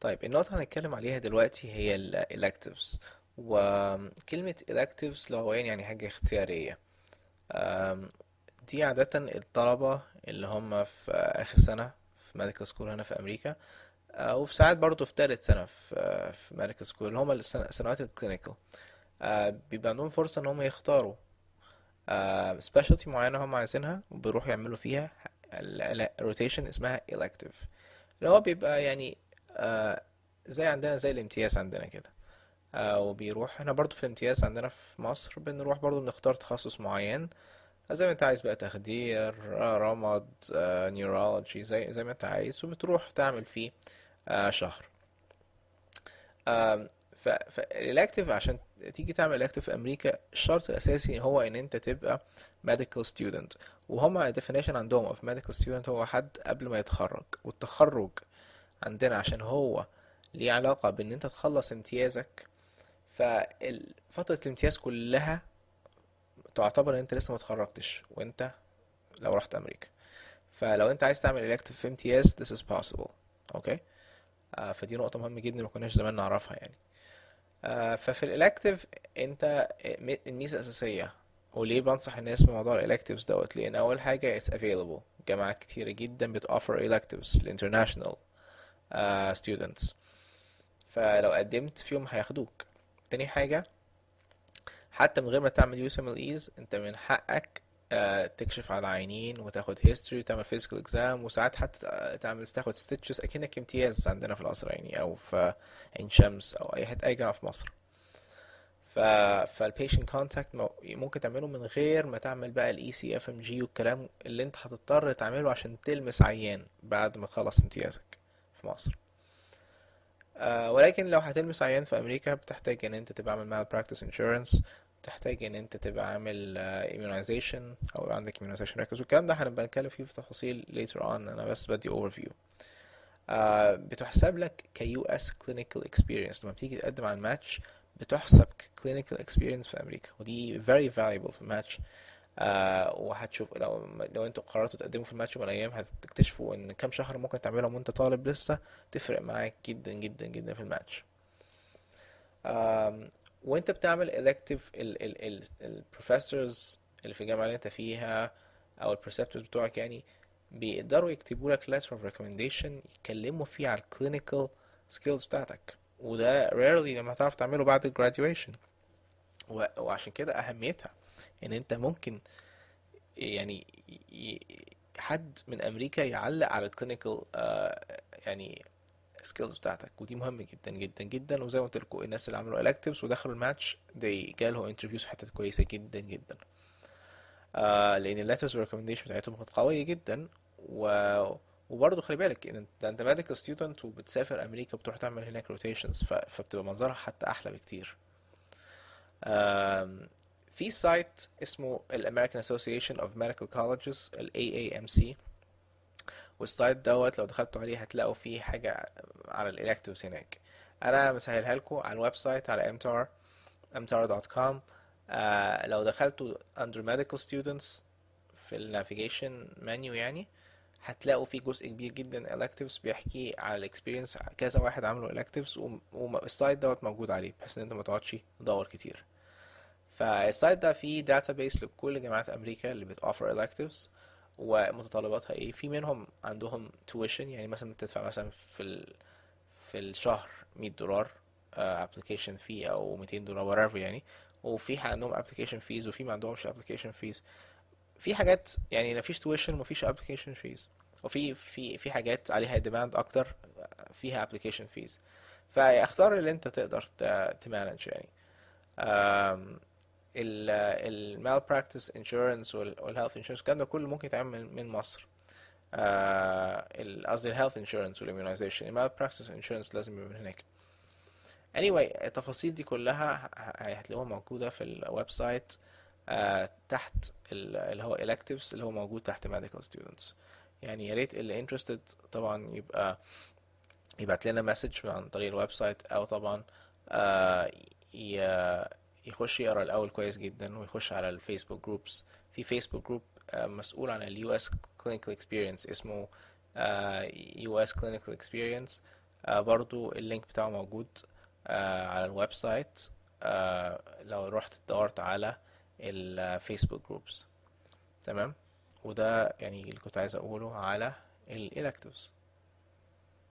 طيب النقطة اللي هنتكلم عليها دلوقتي هي ال electives وكلمة electives لغويا يعني حاجة اختيارية أم، دي عادة الطلبة اللي هم في آخر سنة في ميديكال سكول هنا في أمريكا أه، وفي ساعات برضو في تالت سنة في في ميديكال سكول اللي هم السنة- سنوات الكلينيكال أه، بيبقى عندهم فرصة إن هم يختاروا سبيشالتي معينة هم عايزينها وبيروحوا يعملوا فيها الروتيشن اسمها elective اللي هو بيبقى يعني آه، زي عندنا زي الامتياز عندنا كده آه، وبيروح احنا برضو في الامتياز عندنا في مصر بنروح برضو بنختار تخصص معين زي ما انت عايز بقى تخدير آه، رمد نيورولوجي زي زي ما انت عايز وبتروح تعمل فيه آه، شهر آم، ف فالإلكتيف عشان تيجي تعمل إلكتيف في أمريكا الشرط الأساسي هو إن أنت تبقى medical student وهما definition عندهم of medical student هو حد قبل ما يتخرج والتخرج عندنا عشان هو ليه علاقة بإن أنت تخلص امتيازك ففترة الامتياز كلها تعتبر إن أنت لسه ما اتخرجتش وأنت لو رحت أمريكا فلو أنت عايز تعمل elective في امتياز this is possible أوكي آه فدي نقطة مهمة جدا ما كناش زمان نعرفها يعني آه ففي الالكتيف انت م- الميزة الأساسية وليه بنصح الناس بموضوع الالكتيفز دوت لأن أول حاجة it's available جامعات كتيرة جدا بتوفر electives للانترناشونال uh, students فلو قدمت فيهم هياخدوك تاني حاجة حتى من غير ما تعمل USMLEs انت من حقك آه، تكشف على عينين وتاخد history وتعمل physical exam وساعات حتى آه، تعمل تاخد stitches اكنك امتياز عندنا في القصر العيني او في عين شمس او اي حته اي جامعه في مصر ف فالبيشنت كونتاكت ممكن تعمله من غير ما تعمل بقى الاي سي اف ام جي والكلام اللي انت هتضطر تعمله عشان تلمس عيان بعد ما تخلص امتيازك في مصر آه ولكن لو هتلمس عيان في امريكا بتحتاج ان انت تبقى عامل malpractice insurance بتحتاج ان انت تبقى عامل آه، immunization او عندك immunization records والكلام ده هنبقى نتكلم فيه في تفاصيل later on انا بس بدي overview آه بتحسب لك ك US clinical experience لما بتيجي تقدم على الماتش بتحسب ك clinical experience في امريكا ودي very valuable في الماتش آه وهتشوف لو لو انتوا قررتوا تقدموا في الماتش من الايام هتكتشفوا ان كام شهر ممكن تعملهم وانت طالب لسه تفرق معاك جدا جدا جدا في الماتش آم، وانت بتعمل elective ال ال ال البروفيسورز اللي في الجامعة اللي انت فيها او البريسبتورز بتوعك يعني بيقدروا يكتبوا لك letter of recommendation يتكلموا فيه على ال clinical skills بتاعتك وده rarely لما هتعرف تعمله بعد ال graduation و- وعشان كده اهميتها ان انت ممكن يعني ي- ي- حد من امريكا يعلق على الكلينيكال يعني سكيلز بتاعتك ودي مهمة جدا جدا جدا وزي ما قلت لكم الناس اللي عملوا electives ودخلوا الماتش they جالهم انترفيوز في حتت كويسة جدا جدا آه لان الليترز والريكومنديشن بتاعتهم كانت قوية جدا و وبرضه خلي بالك ان انت انت ميديكال ستودنت وبتسافر امريكا بتروح تعمل هناك روتيشنز فبتبقى منظرها حتى احلى بكتير آم، في سايت اسمه ال American Association of Medical Colleges ال AAMC والسايت دوت لو دخلتوا عليه هتلاقوا فيه حاجة على ال electives هناك انا مسهلها لكم على الويب سايت على mtar mtar.com آه لو دخلتوا under medical students في النافيجيشن منيو يعني هتلاقوا في جزء كبير جدا electives بيحكي على الاكسبيرينس كذا واحد عملوا electives والسايت دوت موجود عليه بحيث ان انت ما تقعدش تدور كتير فالسايت ده فيه داتابيس لكل جامعات امريكا اللي بتوفر electives ومتطلباتها ايه في منهم عندهم tuition يعني مثلا بتدفع مثلا في ال... في الشهر 100 دولار آه، application fee او 200 دولار whatever يعني وفي عندهم application fees وفي ما عندهمش application fees في حاجات يعني مفيش tuition ومفيش application fees وفي في في حاجات عليها demand اكتر فيها application fees فاختار اللي انت تقدر تمانج يعني um, ال malpractice insurance وال وال health insurance الكلام ده كله ممكن يتعمل من مصر آه، ال- قصدي ال health insurance وال immunization ال malpractice insurance لازم يبقى من هناك anyway التفاصيل دي كلها ه- ه- هتلاقوها موجودة في الويب سايت آه، تحت ال- اللي هو electives اللي هو موجود تحت medical students يعني يا ريت اللي interested طبعا يبقى يبعت لنا مسج عن طريق الويب سايت او طبعا آه، ي- يخش يقرا الاول كويس جدا ويخش على الفيسبوك جروبس في فيسبوك جروب مسؤول عن اليو اس كلينيكال اكسبيرينس اسمه يو اس كلينيكال اكسبيرينس آه، برضو اللينك بتاعه موجود آه، على الويب سايت آه، لو رحت دورت على الفيسبوك جروبس تمام وده يعني اللي كنت عايز اقوله على الالكتيفز